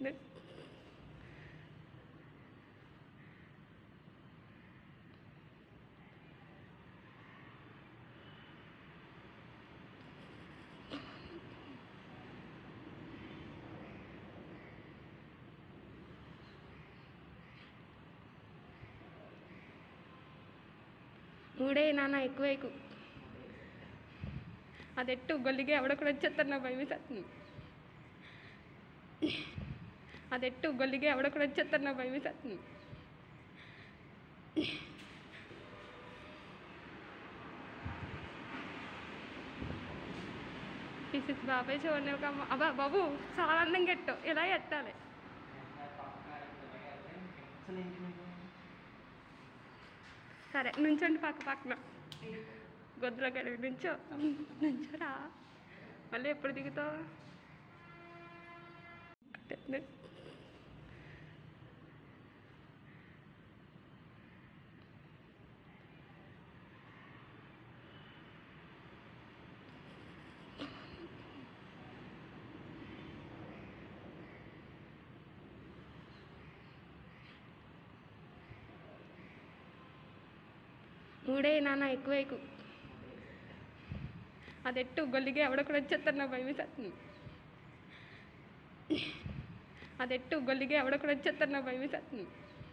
మూడే నాన్న ఎక్కువ ఎక్కువ ಅದೆಟ್ಟು ಗೊಲ್ಲಿಗೆ ಅವಡ ಕೂಡ ಹಚ್ಚತ್ತಾರ ನಾ ಭಯ ಸತ್ನಿ ಅದೆಟ್ಟು ಗೊಲ್ಲಿಗೆ ಅವಡ ಕೂಡ ಹಚ್ಚತ್ತಾರ ನಾ ಭಯ ಸತ್ನಿ పిసిస్ బాబాయ్ చూడండి ఒక అమ్మ అబ్బా బాబు చాలా అందంగా ఎట్టు ఇలా ఎట్టాలి అసలు ఏంటి మీకు సరే నుంచోండి పక్క పక్కన గొద్దులో గడివి నుంచో నుంచోరా మళ్ళీ ఎప్పుడు దిగుతావు మూడే నాన్న ఎక్కువ ఎక్కువ ಅದೆಟ್ಟು ಗೊಲ್ಲಿಗೆ ಅವಡ ಕೂಡ ಹಚ್ಚತ್ತಾರ ನಾ ಭಯ ಸತ್ನಿ ಅದೆಟ್ಟು ಗೊಲ್ಲಿಗೆ ಅವಡ ಕೂಡ ಹಚ್ಚತ್ತಾರ ನಾ ಭಯ ಸತ್ನಿ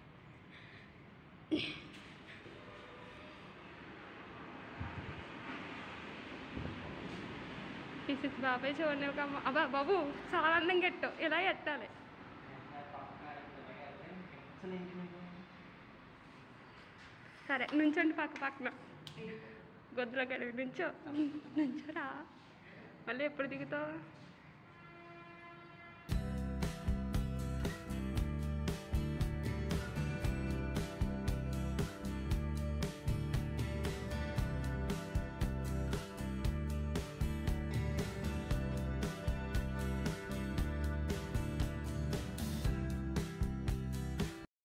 పిసిస్ బాబాయ్ చూడండి ఒక అమ్మ అబ్బా బాబు చాలా అందంగా ఎట్టు ఇలా ఎట్టాలి అసలు ఏంటి మీకు సరే నుంచోండి పక్క పక్కన గొద్దులో గడివి నుంచో నుంచోరా మళ్ళీ ఎప్పుడు దిగుతావు